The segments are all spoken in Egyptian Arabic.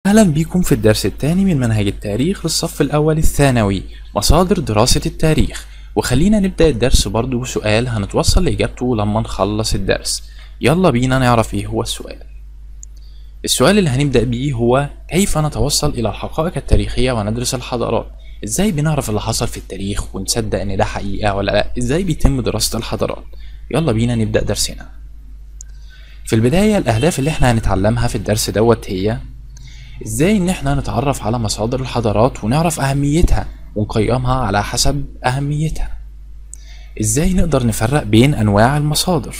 أهلا بيكم في الدرس الثاني من منهج التاريخ للصف الأول الثانوي مصادر دراسة التاريخ وخلينا نبدأ الدرس برضو بسؤال هنتوصل لإجابته لما نخلص الدرس يلا بينا نعرف إيه هو السؤال السؤال اللي هنبدأ بيه هو كيف نتوصل إلى الحقائق التاريخية وندرس الحضارات إزاي بنعرف اللي حصل في التاريخ ونصدق إن ده حقيقة ولا لأ إزاي بيتم دراسة الحضارات يلا بينا نبدأ درسنا في البداية الأهداف اللي احنا هنتعلمها في الدرس دوت هي ازاي ان احنا نتعرف على مصادر الحضارات ونعرف اهميتها ونقيمها على حسب اهميتها ازاي نقدر نفرق بين انواع المصادر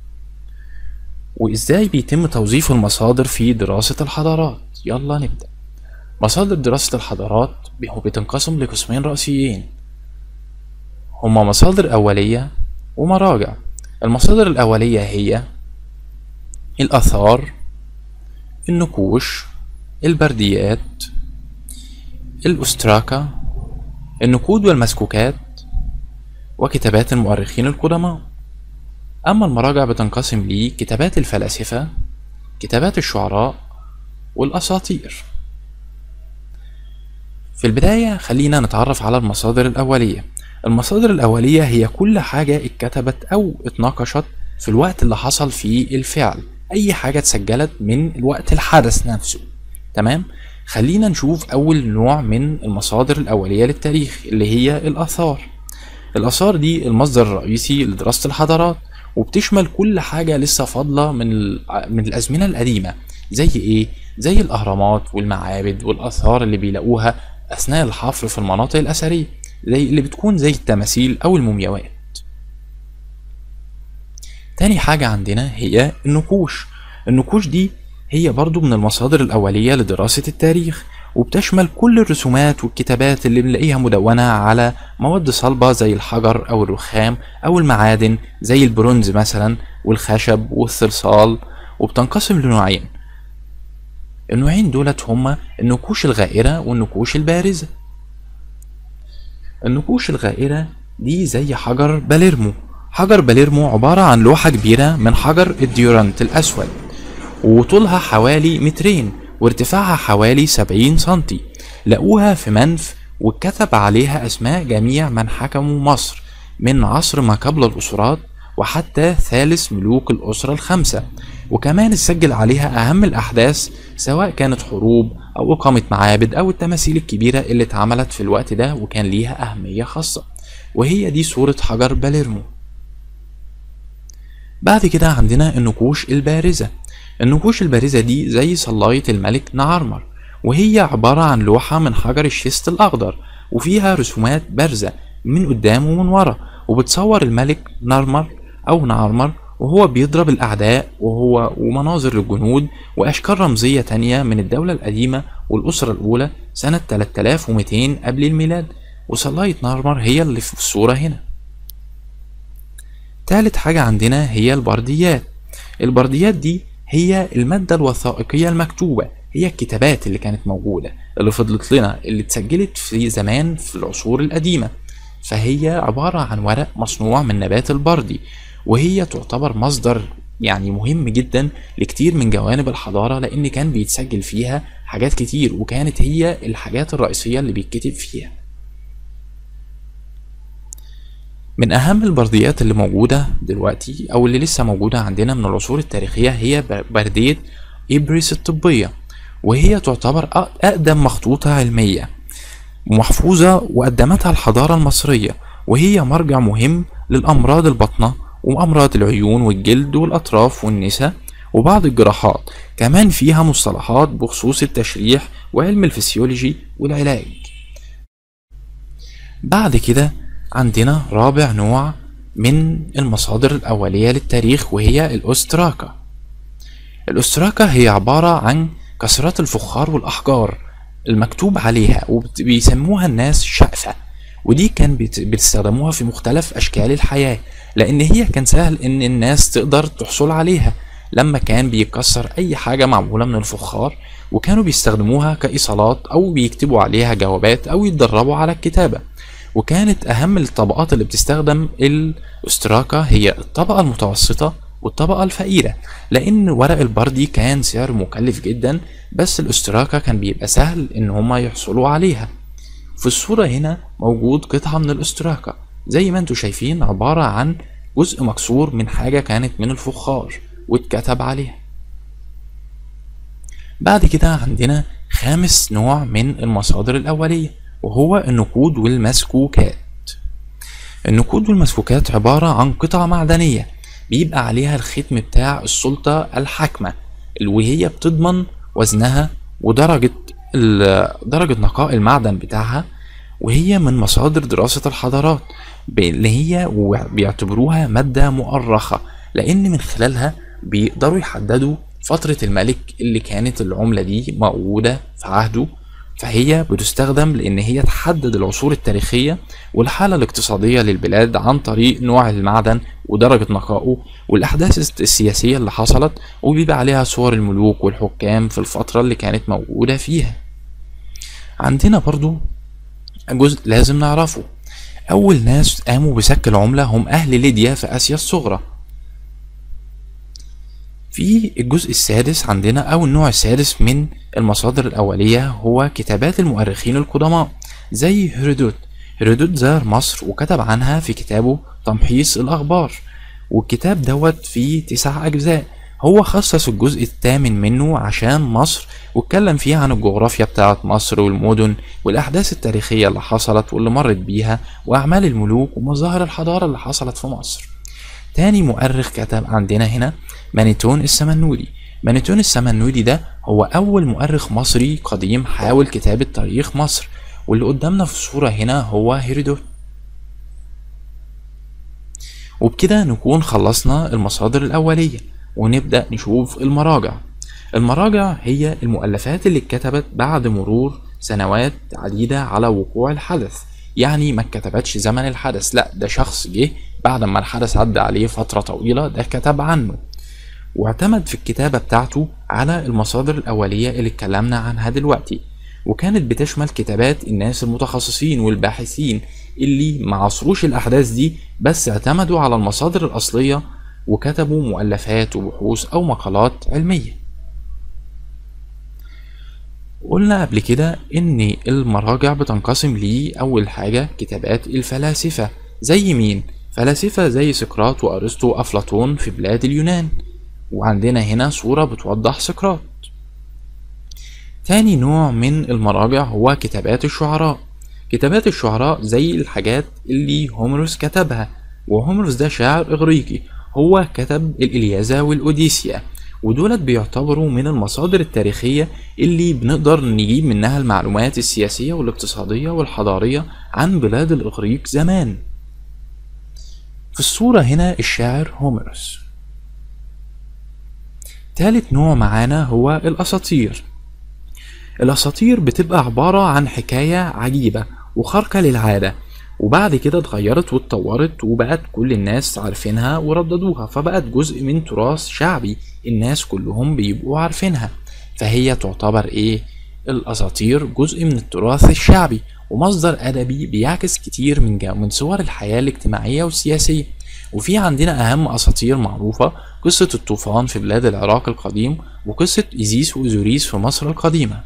وازاي بيتم توظيف المصادر في دراسة الحضارات يلا نبدأ مصادر دراسة الحضارات بتنقسم لقسمين رئيسيين هما مصادر أولية ومراجع المصادر الأولية هي الآثار النقوش البرديات الأستراكة النقود والمسكوكات وكتابات المؤرخين القدماء أما المراجع بتنقسم لكتابات الفلاسفة كتابات الشعراء والأساطير في البداية خلينا نتعرف على المصادر الأولية المصادر الأولية هي كل حاجة اتكتبت أو اتناقشت في الوقت اللي حصل فيه الفعل أي حاجة اتسجلت من الوقت الحدث نفسه تمام خلينا نشوف أول نوع من المصادر الأولية للتاريخ اللي هي الآثار الآثار دي المصدر الرئيسي لدراسة الحضارات وبتشمل كل حاجة لسه فاضلة من من الأزمنة القديمة زي إيه؟ زي الأهرامات والمعابد والآثار اللي بيلاقوها أثناء الحفر في المناطق الأثرية زي اللي بتكون زي التماثيل أو المومياوات تاني حاجة عندنا هي النقوش النقوش دي هي برضو من المصادر الأولية لدراسة التاريخ وبتشمل كل الرسومات والكتابات اللي بنلاقيها مدونة على مواد صلبة زي الحجر أو الرخام أو المعادن زي البرونز مثلا والخشب والصلصال وبتنقسم لنوعين النوعين دولت هما النقوش الغائرة والنقوش البارزة النقوش الغائرة دي زي حجر باليرمو حجر باليرمو عبارة عن لوحة كبيرة من حجر الديورانت الأسود وطولها حوالي مترين وارتفاعها حوالي سبعين سنتي لقوها في منف وكتب عليها أسماء جميع من حكموا مصر من عصر ما قبل الأسرات وحتى ثالث ملوك الأسرة الخمسة وكمان سجل عليها أهم الأحداث سواء كانت حروب أو إقامة معابد أو التماثيل الكبيرة اللي اتعملت في الوقت ده وكان ليها أهمية خاصة وهي دي صورة حجر باليرمو بعد كده عندنا النقوش البارزة النقوش البارزة دي زي صلاية الملك نعرمر وهي عبارة عن لوحة من حجر الشيست الأخضر وفيها رسومات بارزة من قدام ومن ورا وبتصور الملك نارمر أو نعرمر وهو بيضرب الأعداء وهو ومناظر الجنود وأشكال رمزية تانية من الدولة القديمة والأسرة الأولى سنة 3200 قبل الميلاد وصلاية نارمر هي اللي في الصورة هنا تالت حاجة عندنا هي البرديات البرديات دي هي المادة الوثائقية المكتوبة هي الكتابات اللي كانت موجودة اللي فضلت لنا اللي اتسجلت في زمان في العصور القديمة فهي عبارة عن ورق مصنوع من نبات البردي وهي تعتبر مصدر يعني مهم جدا لكتير من جوانب الحضارة لأن كان بيتسجل فيها حاجات كتير وكانت هي الحاجات الرئيسية اللي بيتكتب فيها من أهم البرديات اللي موجودة دلوقتي أو اللي لسه موجودة عندنا من العصور التاريخية هي بردية إبريس الطبية وهي تعتبر أقدم مخطوطة علمية محفوظة وقدمتها الحضارة المصرية وهي مرجع مهم للأمراض البطنة وأمراض العيون والجلد والأطراف والنساء وبعض الجراحات كمان فيها مصطلحات بخصوص التشريح وعلم الفسيولوجي والعلاج بعد كده عندنا رابع نوع من المصادر الأولية للتاريخ وهي الأستراكة الأستراكة هي عبارة عن كسرات الفخار والأحجار المكتوب عليها وبيسموها الناس شقفة ودي كان بيستخدموها في مختلف أشكال الحياة لأن هي كان سهل إن الناس تقدر تحصل عليها لما كان بيكسر أي حاجة معمولة من الفخار وكانوا بيستخدموها كإيصالات أو بيكتبوا عليها جوابات أو يتدربوا على الكتابة وكانت أهم الطبقات اللي بتستخدم الأستراكة هي الطبقة المتوسطة والطبقة الفقيرة لأن ورق البردي كان سعر مكلف جدا بس الاشتراكة كان بيبقى سهل إن هما يحصلوا عليها في الصورة هنا موجود قطعة من الاشتراكة زي ما انتوا شايفين عبارة عن جزء مكسور من حاجة كانت من الفخار واتكتب عليها بعد كده عندنا خامس نوع من المصادر الأولية وهو النقود والمسكوكات النقود والمسكوكات عبارة عن قطع معدنية بيبقى عليها الختم بتاع السلطة الحاكمة وهي بتضمن وزنها ودرجة درجة نقاء المعدن بتاعها وهي من مصادر دراسة الحضارات اللي هي بيعتبروها مادة مؤرخة لأن من خلالها بيقدروا يحددوا فترة الملك اللي كانت العملة دي موجودة في عهده فهي بتستخدم لأن هي تحدد العصور التاريخية والحالة الاقتصادية للبلاد عن طريق نوع المعدن ودرجة نقائه والأحداث السياسية اللي حصلت وبيبقى عليها صور الملوك والحكام في الفترة اللي كانت موجودة فيها عندنا برضو جزء لازم نعرفه أول ناس قاموا بسك العملة هم أهل ليديا في آسيا الصغرى في الجزء السادس عندنا أو النوع السادس من المصادر الأولية هو كتابات المؤرخين القدماء زي هيرودوت هيرودوت زار مصر وكتب عنها في كتابه تمحيص الأخبار والكتاب دوت فيه تسع أجزاء هو خصص الجزء الثامن منه عشان مصر واتكلم فيه عن الجغرافيا بتاعة مصر والمدن والأحداث التاريخية اللي حصلت واللي مرت بيها وأعمال الملوك ومظاهر الحضارة اللي حصلت في مصر تاني مؤرخ كتب عندنا هنا مانيتون السمنودي مانيتون السمنودي ده هو أول مؤرخ مصري قديم حاول كتابة تاريخ مصر واللي قدامنا في الصورة هنا هو هيرودوت وبكده نكون خلصنا المصادر الأولية ونبدأ نشوف المراجع المراجع هي المؤلفات اللي اتكتبت بعد مرور سنوات عديدة على وقوع الحدث يعني ما اتكتبتش زمن الحدث لا ده شخص جه بعد ما الحدث عدى عليه فترة طويلة ده كتب عنه واعتمد في الكتابة بتاعته على المصادر الأولية اللي اتكلمنا عنها دلوقتي وكانت بتشمل كتابات الناس المتخصصين والباحثين اللي ما عصروش الأحداث دي بس اعتمدوا على المصادر الأصلية وكتبوا مؤلفات وبحوث أو مقالات علمية قلنا قبل كده إن المراجع بتنقسم لأول حاجة كتابات الفلاسفة زي مين؟ فلاسفة زي سقراط وأرسطو وأفلاطون في بلاد اليونان وعندنا هنا صورة بتوضح سقراط تاني نوع من المراجع هو كتابات الشعراء كتابات الشعراء زي الحاجات اللي هومروس كتبها وهومروس ده شاعر إغريقي هو كتب الإلياذة والأوديسيا ودولت بيعتبروا من المصادر التاريخية اللي بنقدر نجيب منها المعلومات السياسية والاقتصادية والحضارية عن بلاد الإغريق زمان في الصورة هنا الشاعر هوميروس تالت نوع معانا هو الأساطير الأساطير بتبقى عبارة عن حكاية عجيبة وخارقة للعادة وبعد كده اتغيرت واتطورت وبقت كل الناس عارفينها ورددوها فبقت جزء من تراث شعبي الناس كلهم بيبقوا عارفينها فهي تعتبر ايه الاساطير جزء من التراث الشعبي ومصدر ادبي بيعكس كتير من من صور الحياه الاجتماعيه والسياسيه وفي عندنا اهم اساطير معروفه قصه الطوفان في بلاد العراق القديم وقصه ايزيس واوزوريس في مصر القديمه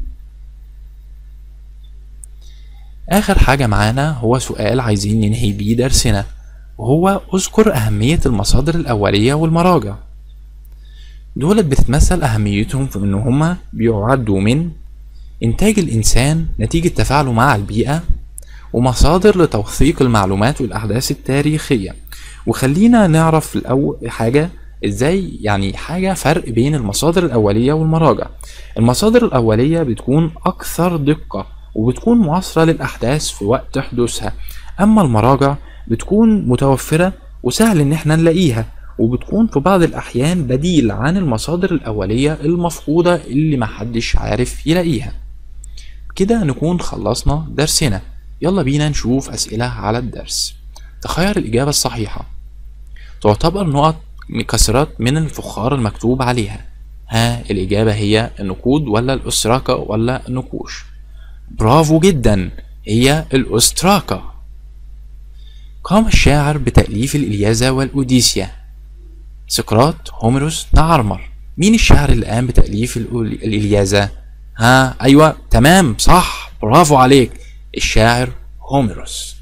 آخر حاجة معانا هو سؤال عايزين ننهي بيه درسنا وهو اذكر أهمية المصادر الأولية والمراجع دولت بتتمثل أهميتهم في إن هما بيعدوا من إنتاج الإنسان نتيجة تفاعله مع البيئة ومصادر لتوثيق المعلومات والأحداث التاريخية وخلينا نعرف الأول حاجة ازاي يعني حاجة فرق بين المصادر الأولية والمراجع المصادر الأولية بتكون أكثر دقة وبتكون معاصرة للأحداث في وقت حدوثها أما المراجع بتكون متوفرة وسهل إن احنا نلاقيها وبتكون في بعض الأحيان بديل عن المصادر الأولية المفقودة اللي محدش عارف يلاقيها كده نكون خلصنا درسنا يلا بينا نشوف أسئلة على الدرس تخير الإجابة الصحيحة تعتبر نقط مكسرات من الفخار المكتوب عليها ها الإجابة هي النقود ولا الأسراكة ولا النقوش برافو جدا هي الأستراكة قام الشاعر بتأليف الإلياذة والأوديسيا سقراط هوميروس نعرمر مين الشاعر اللي قام بتأليف الأول- الإلياذة ها أيوة تمام صح برافو عليك الشاعر هوميروس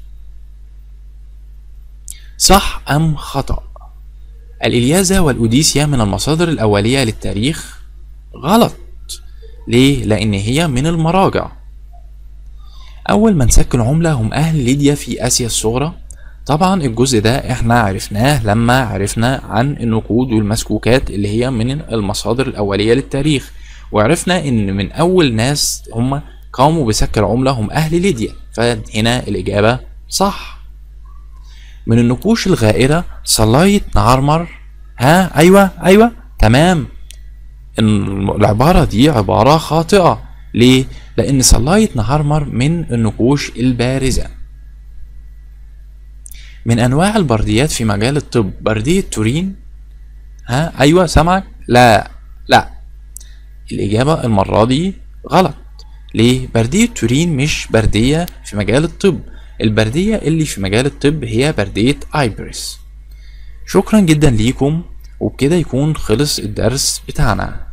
صح أم خطأ الإلياذة والأوديسيا من المصادر الأولية للتاريخ غلط ليه؟ لأن هي من المراجع أول من سك العملة هم أهل ليديا في آسيا الصغرى طبعا الجزء ده احنا عرفناه لما عرفنا عن النقود والمسكوكات اللي هي من المصادر الأولية للتاريخ وعرفنا إن من أول ناس هم قاموا بسك العملة هم أهل ليديا فهنا الإجابة صح من النقوش الغائرة صلاية نعرمر ها أيوة أيوة تمام الم- العبارة دي عبارة خاطئة ليه؟ لأن صلاية نهارمر من النقوش البارزة من أنواع البرديات في مجال الطب بردية تورين ها أيوة سامعك لا لا الإجابة المرة دي غلط ليه؟ بردية تورين مش بردية في مجال الطب البردية اللي في مجال الطب هي بردية ايبرس شكرا جدا ليكم وبكده يكون خلص الدرس بتاعنا